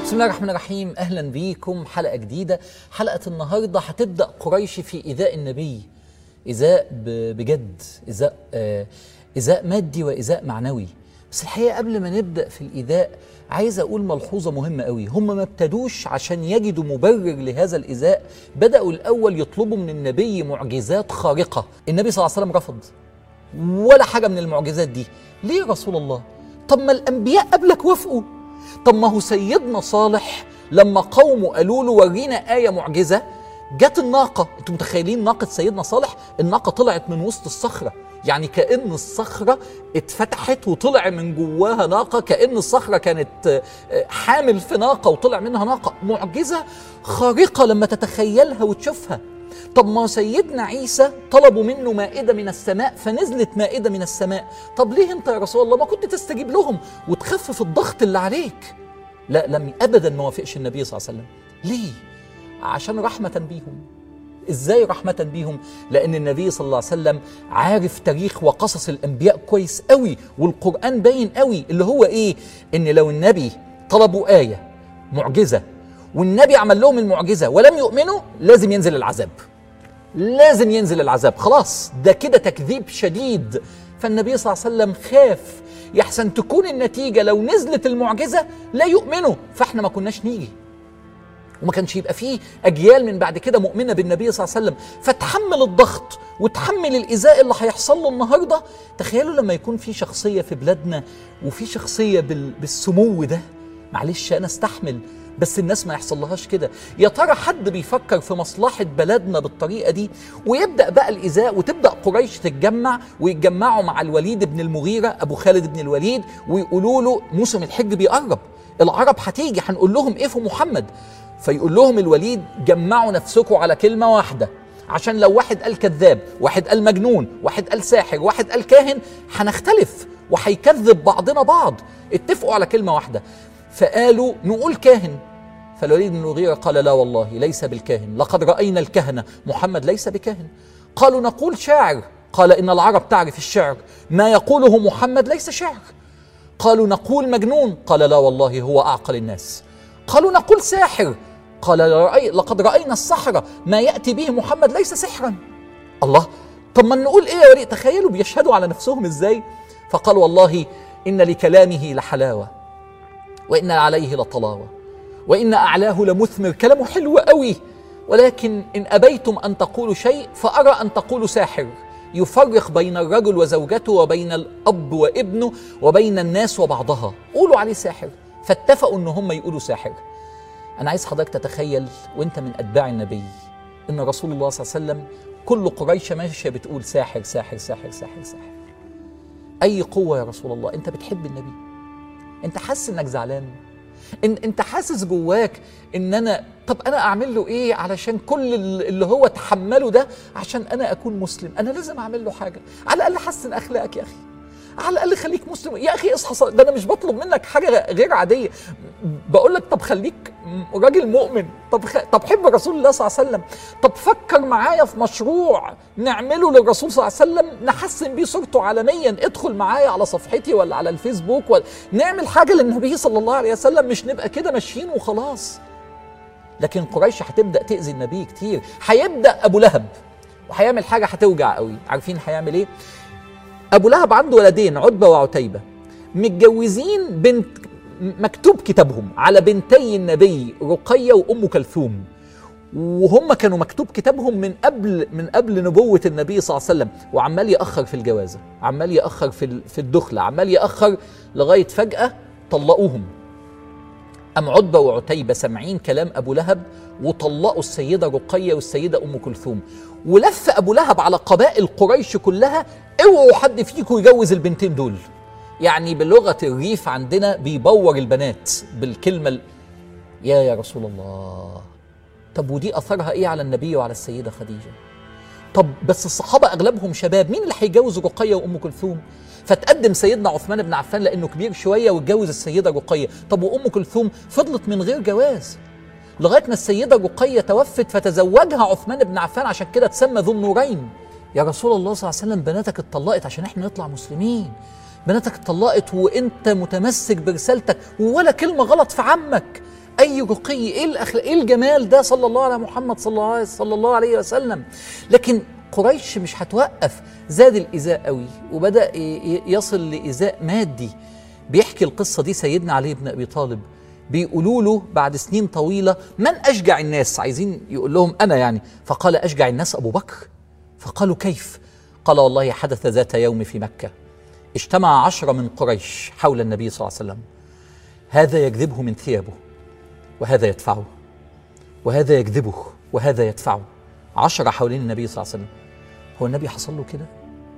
بسم الله الرحمن الرحيم اهلا بيكم حلقه جديده حلقه النهارده هتبدا قريش في ايذاء النبي ايذاء ب- بجد ايذاء آه، ايذاء مادي وايذاء معنوي بس الحقيقه قبل ما نبدا في الايذاء عايز اقول ملحوظه مهمه قوي هم ما ابتدوش عشان يجدوا مبرر لهذا الايذاء بداوا الاول يطلبوا من النبي معجزات خارقه النبي صلى الله عليه وسلم رفض ولا حاجه من المعجزات دي ليه يا رسول الله طب ما الانبياء قبلك وافقوا طب ما هو سيدنا صالح لما قومه قالوا له ورينا آية معجزة جت الناقة انتوا متخيلين ناقة سيدنا صالح الناقة طلعت من وسط الصخرة يعني كأن الصخرة اتفتحت وطلع من جواها ناقة كأن الصخرة كانت آه، آه، حامل في ناقة وطلع منها ناقة معجزة خارقة لما تتخيلها وتشوفها طب ما سيدنا عيسى طلبوا منه مائدة من السماء فنزلت مائدة من السماء طب ليه انت يا رسول الله ما كنت تستجيب لهم وتخفف الضغط اللي عليك لا لم ابدا ما وافقش النبي صلى الله عليه وسلم ليه عشان رحمة بيهم ازاي رحمة بيهم لان النبي صلى الله عليه وسلم عارف تاريخ وقصص الانبياء كويس قوي والقرآن باين قوي اللي هو ايه ان لو النبي طلبوا آية معجزة والنبي عمل لهم المعجزة ولم يؤمنوا لازم ينزل العذاب لازم ينزل العذاب خلاص ده كده تكذيب شديد فالنبي صلى الله عليه وسلم خاف يحسن تكون النتيجة لو نزلت المعجزة لا يؤمنوا فاحنا ما كناش نيجي وما كانش يبقى فيه أجيال من بعد كده مؤمنة بالنبي صلى الله عليه وسلم فتحمل الضغط وتحمل الإيذاء اللي هيحصل له النهاردة تخيلوا لما يكون في شخصية في بلادنا وفي شخصية بال- بالسمو ده معلش أنا استحمل بس الناس ما يحصلهاش كده يا ترى حد بيفكر في مصلحة بلدنا بالطريقة دي ويبدأ بقى الإيذاء وتبدأ قريش تتجمع ويتجمعوا مع الوليد بن المغيرة أبو خالد بن الوليد ويقولوا له موسم الحج بيقرب العرب هتيجي هنقول لهم إيه في محمد فيقول لهم الوليد جمعوا نفسكم على كلمة واحدة عشان لو واحد قال كذاب واحد قال مجنون واحد قال ساحر واحد قال كاهن هنختلف وهيكذب بعضنا بعض اتفقوا على كلمة واحدة فقالوا نقول كاهن فالوليد بن المغيرة قال لا والله ليس بالكاهن لقد رأينا الكهنة محمد ليس بكاهن قالوا نقول شاعر قال إن العرب تعرف الشعر ما يقوله محمد ليس شعر قالوا نقول مجنون قال لا والله هو أعقل الناس قالوا نقول ساحر قال رأي لقد رأينا السحرة ما يأتي به محمد ليس سحرا الله طب ما نقول ايه يا وليد تخيلوا بيشهدوا على نفسهم ازاي فقال والله إن لكلامه لحلاوة وإن عليه لطلاوة وإن أعلاه لمثمر كلامه حلو قوي ولكن إن أبيتم أن تقولوا شيء فأرى أن تقولوا ساحر يفرق بين الرجل وزوجته وبين الأب وابنه وبين الناس وبعضها قولوا عليه ساحر فاتفقوا أن هم يقولوا ساحر أنا عايز حضرتك تتخيل وأنت من أتباع النبي إن رسول الله صلى الله عليه وسلم كل قريش ماشية بتقول ساحر ساحر ساحر ساحر ساحر أي قوة يا رسول الله أنت بتحب النبي أنت حاسس إنك زعلان إن انت حاسس جواك ان انا طب انا اعمل له ايه علشان كل ال- اللي هو تحمله ده عشان انا اكون مسلم انا لازم اعمل له حاجه على الاقل حسن اخلاقك يا اخي على الاقل خليك مسلم يا اخي اصحى صل- ده انا مش بطلب منك حاجه غير عاديه بقول لك طب خليك م- راجل مؤمن طب خ... طب حب رسول الله صلى الله عليه وسلم طب فكر معايا في مشروع نعمله للرسول صلى الله عليه وسلم نحسن بيه صورته عالميا ادخل معايا على صفحتي ولا على الفيسبوك ولا نعمل حاجه للنبي صلى الله عليه وسلم مش نبقى كده ماشيين وخلاص لكن قريش هتبدا تاذي النبي كتير هيبدا ابو لهب وهيعمل حاجه هتوجع قوي عارفين هيعمل ايه ابو لهب عنده ولدين عتبه وعتيبه متجوزين بنت مكتوب كتابهم على بنتي النبي رقيه وام كلثوم وهم كانوا مكتوب كتابهم من قبل من قبل نبوه النبي صلى الله عليه وسلم وعمال ياخر في الجوازه عمال ياخر في ال- في الدخله عمال ياخر لغايه فجاه طلقوهم أم عتبة وعتيبة سامعين كلام أبو لهب وطلقوا السيدة رقية والسيدة أم كلثوم ولف أبو لهب على قبائل قريش كلها اوعوا حد فيكم يجوز البنتين دول يعني بلغة الريف عندنا بيبور البنات بالكلمة ال- يا يا رسول الله طب ودي أثرها إيه على النبي وعلى السيدة خديجة طب بس الصحابة أغلبهم شباب مين اللي هيجوز رقية وأم كلثوم فتقدم سيدنا عثمان بن عفان لأنه كبير شوية واتجوز السيدة رقية طب وأم كلثوم فضلت من غير جواز لغاية ما السيدة رقية توفت فتزوجها عثمان بن عفان عشان كده تسمى ذو النورين يا رسول الله صلى الله عليه وسلم بناتك اتطلقت عشان احنا نطلع مسلمين بناتك اتطلقت وانت متمسك برسالتك ولا كلمة غلط في عمك اي رقي ايه الاخلاق ايه الجمال ده صلى الله على محمد صلى الله عليه صلى الله عليه وسلم لكن قريش مش هتوقف زاد الايذاء قوي وبدا ي- ي- يصل لايذاء مادي بيحكي القصه دي سيدنا علي بن ابي طالب بيقولوا له بعد سنين طويله من اشجع الناس عايزين يقول لهم انا يعني فقال اشجع الناس ابو بكر فقالوا كيف قال والله حدث ذات يوم في مكه اجتمع عشرة من قريش حول النبي صلى الله عليه وسلم هذا يجذبه من ثيابه وهذا يدفعه وهذا يجذبه وهذا يدفعه عشرة حوالين النبي صلى الله عليه وسلم هو النبي حصل له كده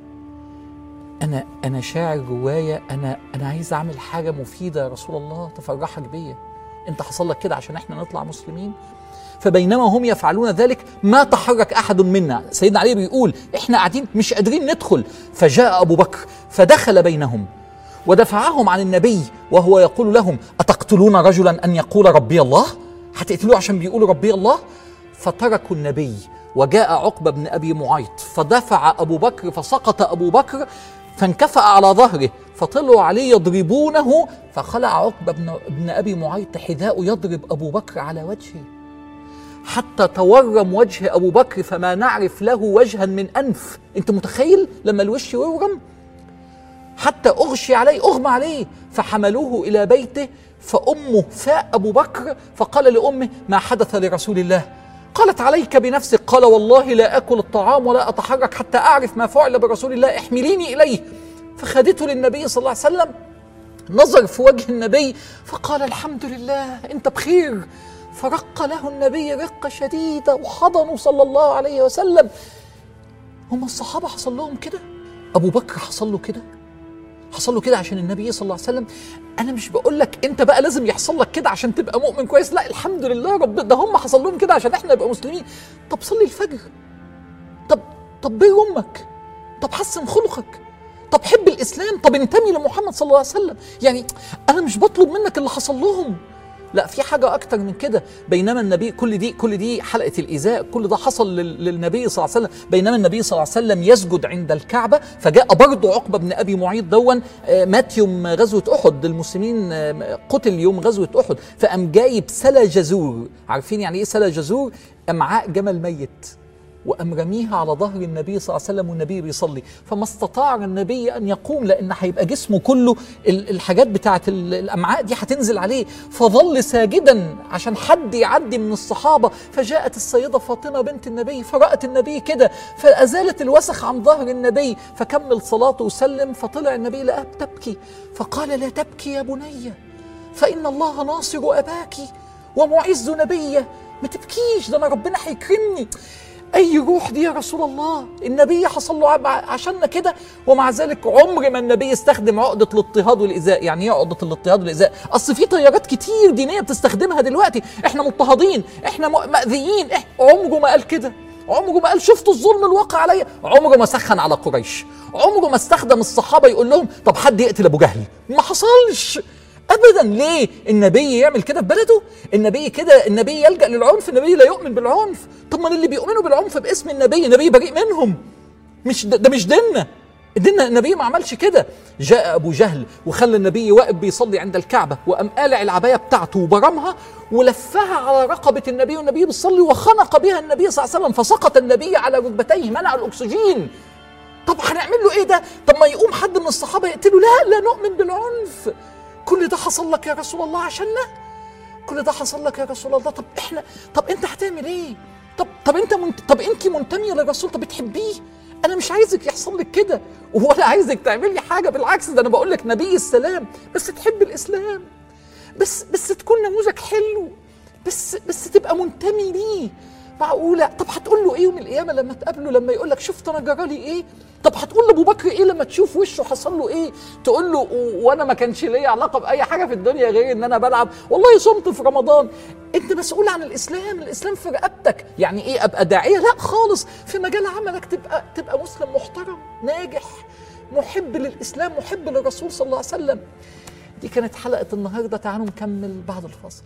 أنا أنا شاعر جوايا أنا أنا عايز أعمل حاجة مفيدة يا رسول الله تفرحك بيا أنت حصل لك كده عشان إحنا نطلع مسلمين فبينما هم يفعلون ذلك ما تحرك احد منا سيدنا علي بيقول احنا قاعدين مش قادرين ندخل فجاء ابو بكر فدخل بينهم ودفعهم عن النبي وهو يقول لهم اتقتلون رجلا ان يقول ربي الله هتقتلوه عشان بيقول ربي الله فتركوا النبي وجاء عقبه بن ابي معيط فدفع ابو بكر فسقط ابو بكر فانكفأ على ظهره فطلعوا عليه يضربونه فخلع عقبه بن, بن ابي معيط حذاء يضرب ابو بكر على وجهه حتى تورم وجه ابو بكر فما نعرف له وجها من انف انت متخيل لما الوش يورم حتى اغشي عليه اغمى عليه فحملوه الى بيته فامه فاء ابو بكر فقال لامه ما حدث لرسول الله قالت عليك بنفسك قال والله لا اكل الطعام ولا اتحرك حتى اعرف ما فعل برسول الله احمليني اليه فخدته للنبي صلى الله عليه وسلم نظر في وجه النبي فقال الحمد لله انت بخير فرق له النبي رقة شديدة وحضنه صلى الله عليه وسلم هم الصحابة حصل لهم كده أبو بكر حصل له كده حصل له كده عشان النبي صلى الله عليه وسلم انا مش بقول لك انت بقى لازم يحصل لك كده عشان تبقى مؤمن كويس لا الحمد لله رب ده هم حصل لهم كده عشان احنا نبقى مسلمين طب صلي الفجر طب طب بر امك طب حسن خلقك طب حب الاسلام طب انتمي لمحمد صلى الله عليه وسلم يعني انا مش بطلب منك اللي حصل لهم لا في حاجة أكتر من كده بينما النبي كل دي كل دي حلقة الإيذاء كل ده حصل لل- للنبي صلى الله عليه وسلم بينما النبي صلى الله عليه وسلم يسجد عند الكعبة فجاء برضه عقبة بن أبي معيط دون آه، مات يوم غزوة أحد المسلمين آه، قتل يوم غزوة أحد فقام جايب سلا جزور عارفين يعني إيه سلا جزور أمعاء جمل ميت وقام رميها على ظهر النبي صلى الله عليه وسلم والنبي بيصلي فما استطاع النبي ان يقوم لان هيبقى جسمه كله ال- الحاجات بتاعه ال- الامعاء دي هتنزل عليه فظل ساجدا عشان حد يعدي من الصحابه فجاءت السيده فاطمه بنت النبي فرات النبي كده فازالت الوسخ عن ظهر النبي فكمل صلاته وسلم فطلع النبي لقاها بتبكي فقال لا تبكي يا بني فان الله ناصر اباك ومعز نبيه ما تبكيش ده انا ربنا هيكرمني اي روح دي يا رسول الله النبي حصل له عب- عشاننا كده ومع ذلك عمر ما النبي استخدم عقده الاضطهاد والايذاء يعني ايه عقده الاضطهاد والايذاء اصل في تيارات كتير دينيه بتستخدمها دلوقتي احنا مضطهدين احنا م- مأذيين إح... عمره ما قال كده عمره ما قال شفتوا الظلم الواقع عليا عمره ما سخن على قريش عمره ما استخدم الصحابه يقول لهم طب حد يقتل ابو جهل ما حصلش ابدا ليه النبي يعمل كده في بلده النبي كده النبي يلجا للعنف النبي لا يؤمن بالعنف طب ما اللي بيؤمنوا بالعنف باسم النبي النبي بريء منهم مش ده, ده مش ديننا ديننا النبي ما عملش كده جاء ابو جهل وخلى النبي واقف بيصلي عند الكعبه وقام قالع العبايه بتاعته وبرمها ولفها على رقبه النبي والنبي بيصلي وخنق بها النبي صلى الله عليه وسلم فسقط النبي على ركبتيه منع الاكسجين طب هنعمل له ايه ده؟ طب ما يقوم حد من الصحابه يقتله لا لا نؤمن بالعنف كل ده حصل لك يا رسول الله عشاننا كل ده حصل لك يا رسول الله طب احنا طب انت هتعمل ايه؟ طب طب انت منت... طب انت منتميه للرسول طب بتحبيه؟ انا مش عايزك يحصل لك كده ولا عايزك تعملي حاجه بالعكس ده انا بقول لك نبي السلام بس تحب الاسلام بس بس تكون نموذج حلو بس بس تبقى منتمي ليه معقوله طب هتقول له ايه يوم القيامه لما تقابله لما يقول لك شفت انا جرالي ايه طب هتقول لابو بكر ايه لما تشوف وشه حصل له ايه تقول له و- وانا ما كانش ليا علاقه باي حاجه في الدنيا غير ان انا بلعب والله صمت في رمضان انت مسؤول عن الاسلام الاسلام في رقبتك يعني ايه ابقى داعيه لا خالص في مجال عملك تبقى تبقى مسلم محترم ناجح محب للاسلام محب للرسول صلى الله عليه وسلم دي كانت حلقه النهارده تعالوا نكمل بعد الفاصل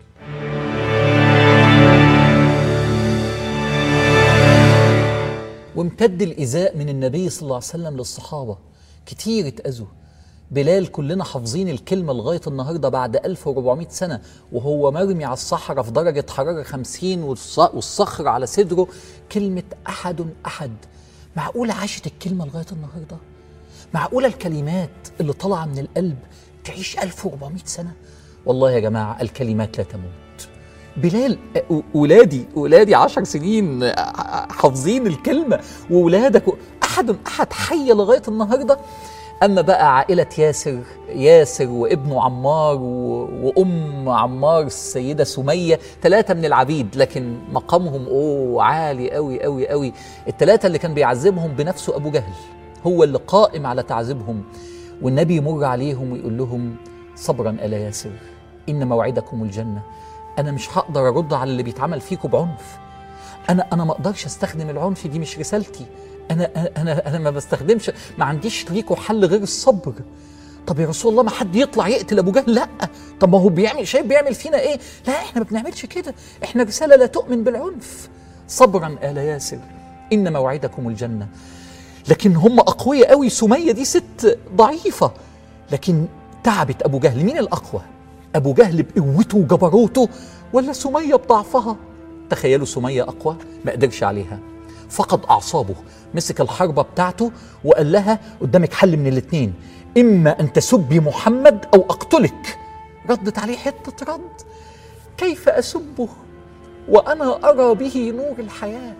وامتد الإيذاء من النبي صلى الله عليه وسلم للصحابة كتير اتأذوا بلال كلنا حافظين الكلمة لغاية النهاردة بعد 1400 سنة وهو مرمي على الصحراء في درجة حرارة 50 والصخر على صدره كلمة أحد أحد معقولة عاشت الكلمة لغاية النهاردة معقولة الكلمات اللي طالعة من القلب تعيش 1400 سنة والله يا جماعة الكلمات لا تموت بلال ولادي ولادي عشر سنين حافظين الكلمة وولادك أحد أحد حي لغاية النهاردة أما بقى عائلة ياسر ياسر وابنه عمار وأم عمار السيدة سمية ثلاثة من العبيد لكن مقامهم أوه عالي أوي أوي أوي الثلاثة اللي كان بيعذبهم بنفسه أبو جهل هو اللي قائم على تعذيبهم والنبي يمر عليهم ويقول لهم صبرا ألا ياسر إن موعدكم الجنة أنا مش هقدر أرد على اللي بيتعمل فيكم بعنف أنا أنا ما أقدرش أستخدم العنف دي مش رسالتي انا انا انا ما بستخدمش ما عنديش ليكوا حل غير الصبر طب يا رسول الله ما حد يطلع يقتل ابو جهل لا طب ما هو بيعمل شايف بيعمل فينا ايه لا احنا ما بنعملش كده احنا رساله لا تؤمن بالعنف صبرا ال ياسر ان موعدكم الجنه لكن هم اقوياء قوي سميه دي ست ضعيفه لكن تعبت ابو جهل مين الاقوى ابو جهل بقوته وجبروته ولا سميه بضعفها تخيلوا سميه اقوى ما قدرش عليها فقد اعصابه مسك الحربة بتاعته وقال لها قدامك حل من الاتنين إما أن تسبي محمد أو أقتلك ردت عليه حتة رد كيف أسبه وأنا أرى به نور الحياة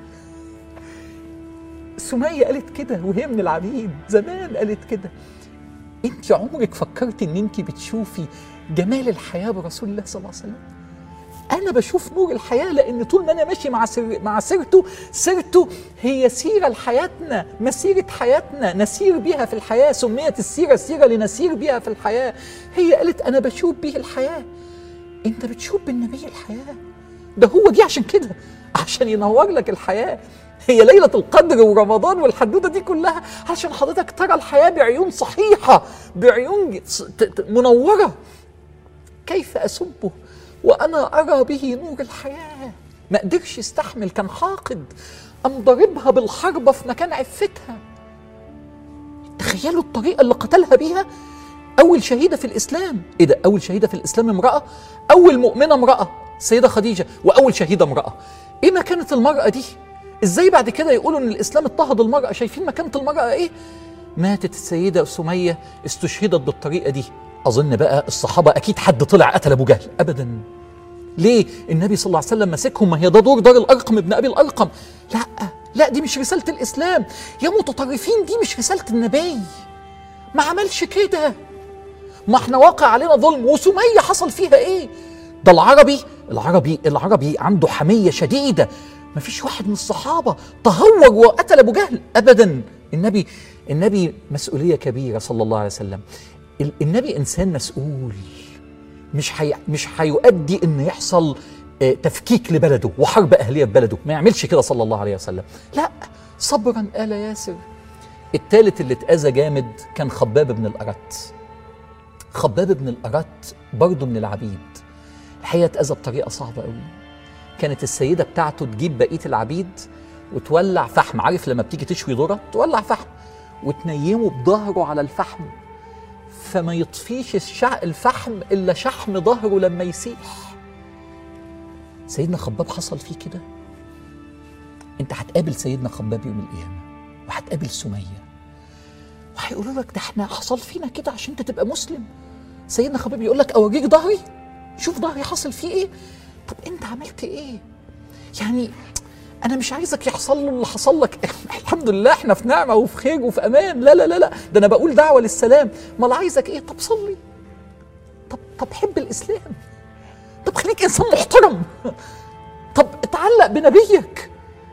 سمية قالت كده وهي من العبيد زمان قالت كده انت عمرك فكرت ان انت بتشوفي جمال الحياة برسول الله صلى الله عليه وسلم انا بشوف نور الحياه لان طول ما انا ماشي مع سر مع سيرته سيرته هي سيره لحياتنا مسيره حياتنا نسير بها في الحياه سميت السيره سيره لنسير بها في الحياه هي قالت انا بشوف به الحياه انت بتشوف بالنبي الحياه ده هو جه عشان كده عشان ينور لك الحياه هي ليلة القدر ورمضان والحدوتة دي كلها عشان حضرتك ترى الحياة بعيون صحيحة بعيون منورة كيف أسبه وأنا أرى به نور الحياة ما قدرش يستحمل كان حاقد أم ضربها بالحربة في مكان عفتها تخيلوا الطريقة اللي قتلها بيها أول شهيدة في الإسلام إيه ده أول شهيدة في الإسلام امرأة أول مؤمنة امرأة السيدة خديجة وأول شهيدة امرأة إيه مكانة المرأة دي إزاي بعد كده يقولوا إن الإسلام اضطهد المرأة شايفين مكانة المرأة إيه ماتت السيدة سمية استشهدت بالطريقة دي اظن بقى الصحابه اكيد حد طلع قتل ابو جهل ابدا ليه النبي صلى الله عليه وسلم ماسكهم ما هي ده دور دار الارقم ابن ابي الارقم لا لا دي مش رساله الاسلام يا متطرفين دي مش رساله النبي ما عملش كده ما احنا واقع علينا ظلم وسميه حصل فيها ايه ده العربي العربي العربي عنده حميه شديده ما فيش واحد من الصحابه تهور وقتل ابو جهل ابدا النبي النبي مسؤوليه كبيره صلى الله عليه وسلم النبي انسان مسؤول مش حي... مش هيؤدي ان يحصل آه، تفكيك لبلده وحرب اهليه في بلده ما يعملش كده صلى الله عليه وسلم لا صبرا ال ياسر الثالث اللي اتاذى جامد كان خباب بن الارت خباب بن الارت برضه من العبيد الحقيقه اتاذى بطريقه صعبه قوي كانت السيده بتاعته تجيب بقيه العبيد وتولع فحم عارف لما بتيجي تشوي ذره تولع فحم وتنيمه بظهره على الفحم فما يطفيش الشع الفحم الا شحم ظهره لما يسيح سيدنا خباب حصل فيه كده انت هتقابل سيدنا خباب يوم القيامه وهتقابل سميه وهيقولوا لك ده احنا حصل فينا كده عشان انت تبقى مسلم سيدنا خباب يقول لك اوريك ظهري شوف ظهري حصل فيه ايه طب انت عملت ايه يعني انا مش عايزك يحصل له اللي حصل لك الحمد لله احنا في نعمه وفي خير وفي امان لا لا لا لا ده انا بقول دعوه للسلام امال عايزك ايه طب صلي طب طب حب الاسلام طب خليك انسان محترم طب اتعلق بنبيك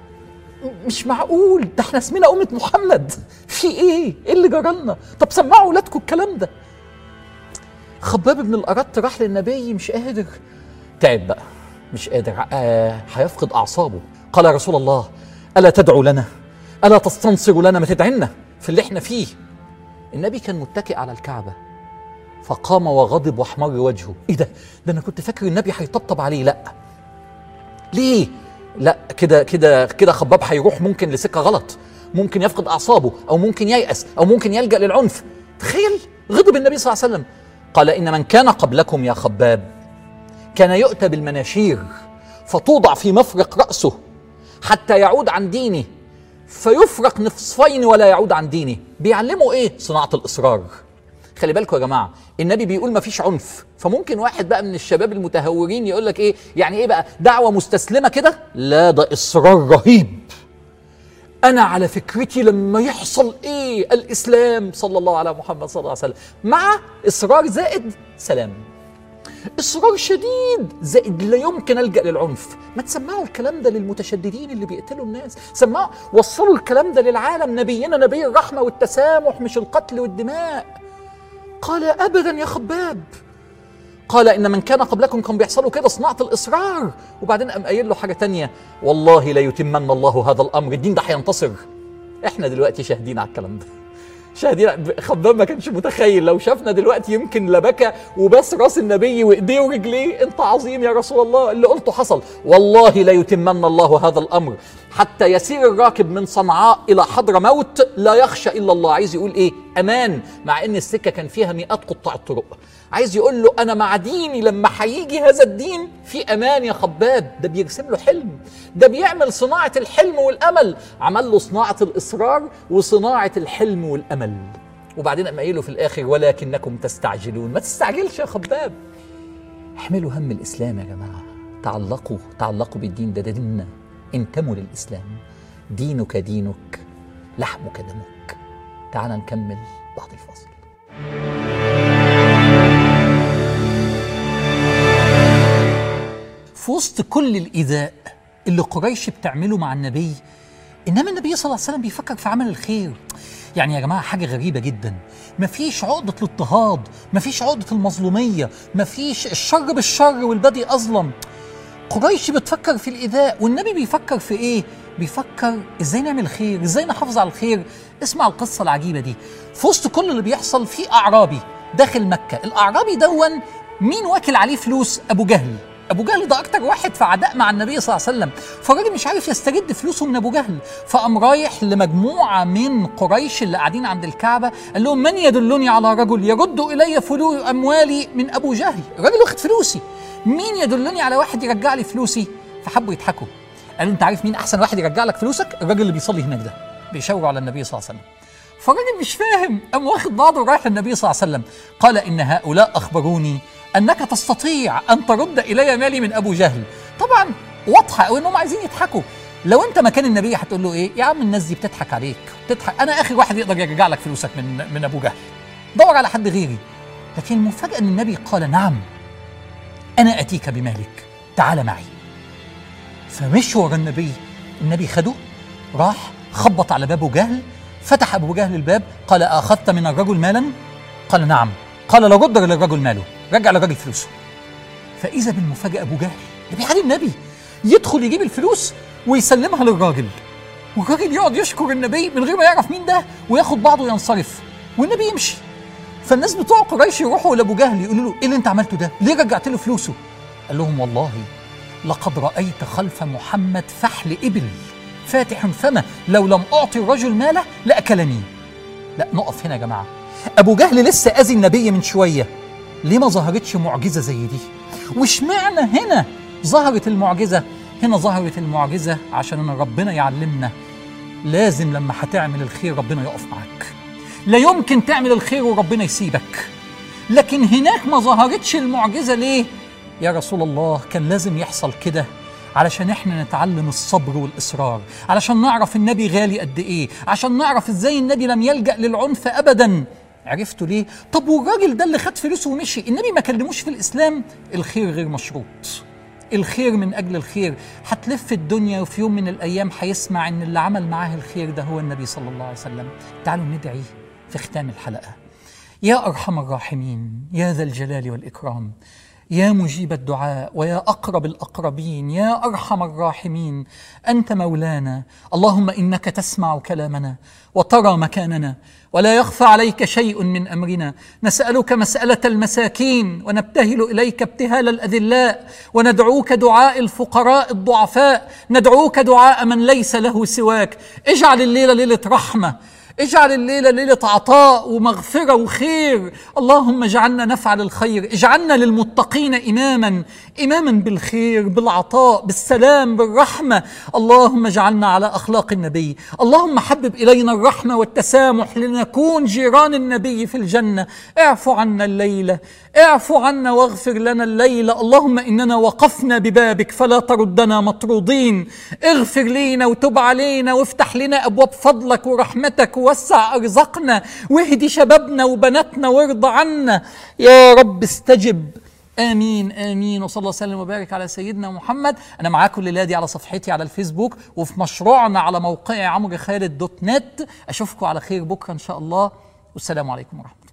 مش معقول ده احنا اسمنا أمة محمد في ايه؟ ايه اللي جرالنا؟ طب سمعوا اولادكم الكلام ده خباب بن الأرت راح للنبي مش قادر تعب بقى مش قادر آه هيفقد أعصابه قال يا رسول الله ألا تدعو لنا ألا تستنصر لنا ما تدعنا في اللي احنا فيه النبي كان متكئ على الكعبة فقام وغضب واحمر وجهه ايه ده ده انا كنت فاكر النبي هيطبطب عليه لا ليه لا كده كده كده خباب هيروح ممكن لسكه غلط ممكن يفقد اعصابه او ممكن ييأس او ممكن يلجأ للعنف تخيل غضب النبي صلى الله عليه وسلم قال إن من كان قبلكم يا خباب كان يؤتى بالمناشير فتوضع في مفرق رأسه حتى يعود عن دينه فيفرق نصفين ولا يعود عن دينه بيعلموا ايه صناعة الإصرار خلي بالكم يا جماعة النبي بيقول ما فيش عنف فممكن واحد بقى من الشباب المتهورين يقول لك ايه يعني ايه بقى دعوة مستسلمة كده لا ده إصرار رهيب أنا على فكرتي لما يحصل إيه الإسلام صلى الله على محمد صلى الله عليه وسلم مع إصرار زائد سلام إصرار شديد زائد لا يمكن ألجأ للعنف ما تسمعوا الكلام ده للمتشددين اللي بيقتلوا الناس سمعوا وصلوا الكلام ده للعالم نبينا نبي الرحمة والتسامح مش القتل والدماء قال أبدا يا خباب قال إن من كان قبلكم كان بيحصلوا كده صناعة الإصرار وبعدين قام قايل له حاجة تانية والله لا يتمن الله هذا الأمر الدين ده هينتصر إحنا دلوقتي شاهدين على الكلام ده شاهدين خباب ما كانش متخيل لو شافنا دلوقتي يمكن لبكى وبس راس النبي وايديه ورجليه انت عظيم يا رسول الله اللي قلته حصل والله لا يتمن الله هذا الامر حتى يسير الراكب من صنعاء الى حضر موت لا يخشى الا الله عايز يقول ايه امان مع ان السكه كان فيها مئات قطاع الطرق عايز يقول له انا مع ديني لما هيجي هذا الدين في امان يا خباب ده بيرسم له حلم ده بيعمل صناعه الحلم والامل عمل له صناعه الاصرار وصناعه الحلم والامل وبعدين قام قايل له في الاخر ولكنكم تستعجلون ما تستعجلش يا خباب احملوا هم الاسلام يا جماعه تعلقوا تعلقوا بالدين ده, ده ديننا انتموا للاسلام دينك دينك لحمك دمك تعال نكمل بعد الفاصل في وسط كل الإيذاء اللي قريش بتعمله مع النبي إنما النبي صلى الله عليه وسلم بيفكر في عمل الخير يعني يا جماعة حاجة غريبة جدا مفيش عقدة الاضطهاد مفيش عقدة المظلومية مفيش الشر بالشر والبدي أظلم قريش بتفكر في الإيذاء والنبي بيفكر في إيه؟ بيفكر إزاي نعمل خير إزاي نحافظ على الخير اسمع القصة العجيبة دي في وسط كل اللي بيحصل في أعرابي داخل مكة الأعرابي دون مين واكل عليه فلوس أبو جهل ابو جهل ده اكتر واحد في عداء مع النبي صلى الله عليه وسلم فالراجل مش عارف يستجد فلوسه من ابو جهل فقام رايح لمجموعه من قريش اللي قاعدين عند الكعبه قال لهم من يدلني على رجل يرد الي فلو اموالي من ابو جهل الراجل واخد فلوسي مين يدلني على واحد يرجع لي فلوسي فحبوا يضحكوا قالوا انت عارف مين احسن واحد يرجع لك فلوسك الراجل اللي بيصلي هناك ده بيشاوروا على النبي صلى الله عليه وسلم فالراجل مش فاهم قام واخد بعضه ورايح للنبي صلى الله عليه وسلم قال ان هؤلاء اخبروني انك تستطيع ان ترد الي مالي من ابو جهل طبعا واضحه قوي انهم عايزين يضحكوا لو انت مكان النبي هتقول له ايه يا عم الناس دي بتضحك عليك بتضحك انا اخر واحد يقدر يرجع لك فلوسك من من ابو جهل دور على حد غيري لكن المفاجاه ان النبي قال نعم انا اتيك بمالك تعال معي فمش ورا النبي النبي خده راح خبط على باب ابو جهل فتح ابو جهل الباب قال اخذت من الرجل مالا قال نعم قال لا رد للرجل ماله رجع للراجل فلوسه فاذا بالمفاجاه ابو جهل ده بيعادي النبي يدخل يجيب الفلوس ويسلمها للراجل والراجل يقعد يشكر النبي من غير ما يعرف مين ده وياخد بعضه وينصرف والنبي يمشي فالناس بتوع قريش يروحوا لابو جهل يقولوا له ايه اللي انت عملته ده؟ ليه رجعت له فلوسه؟ قال لهم والله لقد رايت خلف محمد فحل ابل فاتح فمه لو لم اعطي الرجل ماله لاكلني. لا نقف هنا يا جماعه. ابو جهل لسه اذي النبي من شويه. ليه ما ظهرتش معجزه زي دي؟ واشمعنى هنا ظهرت المعجزه؟ هنا ظهرت المعجزه عشان ان ربنا يعلمنا لازم لما هتعمل الخير ربنا يقف معاك. لا يمكن تعمل الخير وربنا يسيبك. لكن هناك ما ظهرتش المعجزه ليه؟ يا رسول الله كان لازم يحصل كده علشان احنا نتعلم الصبر والاصرار علشان نعرف النبي غالي قد ايه عشان نعرف ازاي النبي لم يلجا للعنف ابدا عرفتوا ليه طب والراجل ده اللي خد فلوسه ومشي النبي ما كلموش في الاسلام الخير غير مشروط الخير من اجل الخير هتلف الدنيا وفي يوم من الايام هيسمع ان اللي عمل معاه الخير ده هو النبي صلى الله عليه وسلم تعالوا ندعي في ختام الحلقه يا ارحم الراحمين يا ذا الجلال والاكرام يا مجيب الدعاء ويا اقرب الاقربين يا ارحم الراحمين انت مولانا اللهم انك تسمع كلامنا وترى مكاننا ولا يخفى عليك شيء من امرنا نسالك مساله المساكين ونبتهل اليك ابتهال الاذلاء وندعوك دعاء الفقراء الضعفاء ندعوك دعاء من ليس له سواك اجعل الليله ليله رحمه اجعل الليلة ليلة عطاء ومغفرة وخير اللهم اجعلنا نفعل الخير اجعلنا للمتقين إماما إماما بالخير بالعطاء بالسلام بالرحمة اللهم اجعلنا على أخلاق النبي اللهم حبب إلينا الرحمة والتسامح لنكون جيران النبي في الجنة اعف عنا الليلة اعف عنا واغفر لنا الليلة اللهم إننا وقفنا ببابك فلا تردنا مطرودين اغفر لينا وتب علينا وافتح لنا أبواب فضلك ورحمتك ووسع أرزقنا واهدي شبابنا وبناتنا وارض عنا يا رب استجب امين امين وصلى الله وسلم وبارك على سيدنا محمد انا معاكم الليله دي على صفحتي على الفيسبوك وفي مشروعنا على موقعي عمرو خالد دوت نت اشوفكم على خير بكره ان شاء الله والسلام عليكم ورحمه الله